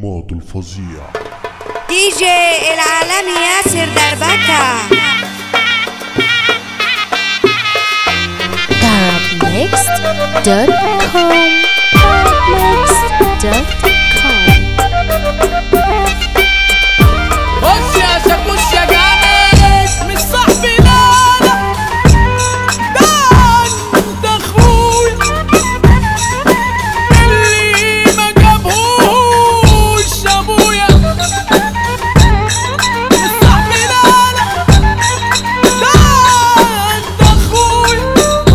حماد الفظيع دي جي العالمي ياسر دربكة Darabmixed.com Darabmixed.com خش يا شاكوش يا جامد مش صاحبي لا لا ده انت اخويا اللي ما جابهوش ابويا مش صاحبي لا لا ده انت اخويا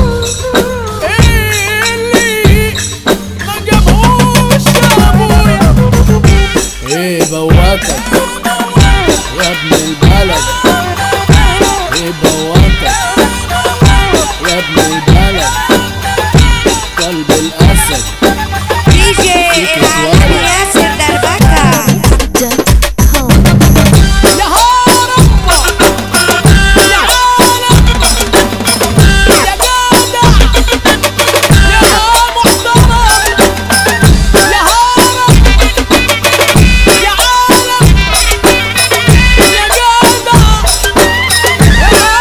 اللي ما جابهوش ابويا ايه بواتك يا ابن البلد ايه بواتك يا ابن البلد قلب الاسد دي جي العالمي ياسر دربكة .com يا هربا يا عالم يا جدع يا محترم يا هرب يا عالم يا جدع يا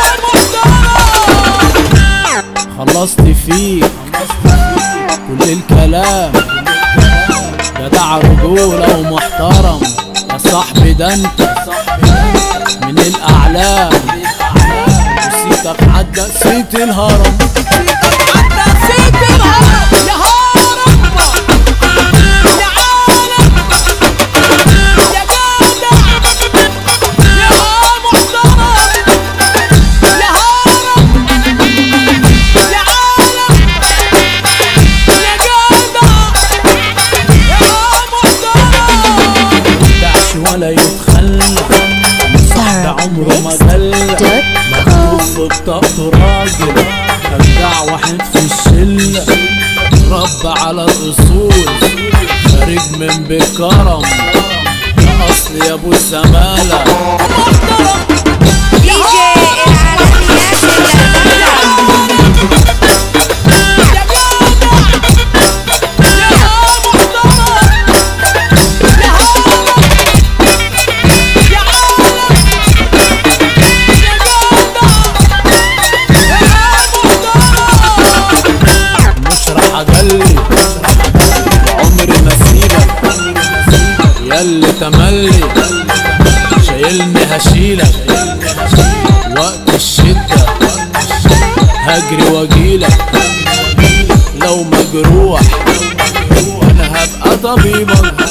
محترم خلصت فيك كل الكلام جدع رجولة ومحترم يا صاحبي ده انت من الأعلام نسيتك عدى نسيت الهرم عدى نسيت الهرم يا هرم يا عالم يا جدع يا محترم يا هرم يا عالم يا جدع يا محترم دعش ولا يتخلى صاحب عمره ما جلى مكتوب في بطاقته راجل ابدع واحد في الشلة رب على الاصول خارج من بكرم يا اصل يا ابو الزمالة دي جي العالمي ياسر دربكة مش راح اجلي عمري ما اسيبك ياللي تملي شايلني هشيلك وقت الشدة هجري واجيلك لو مجروح انا هبقى طبيبك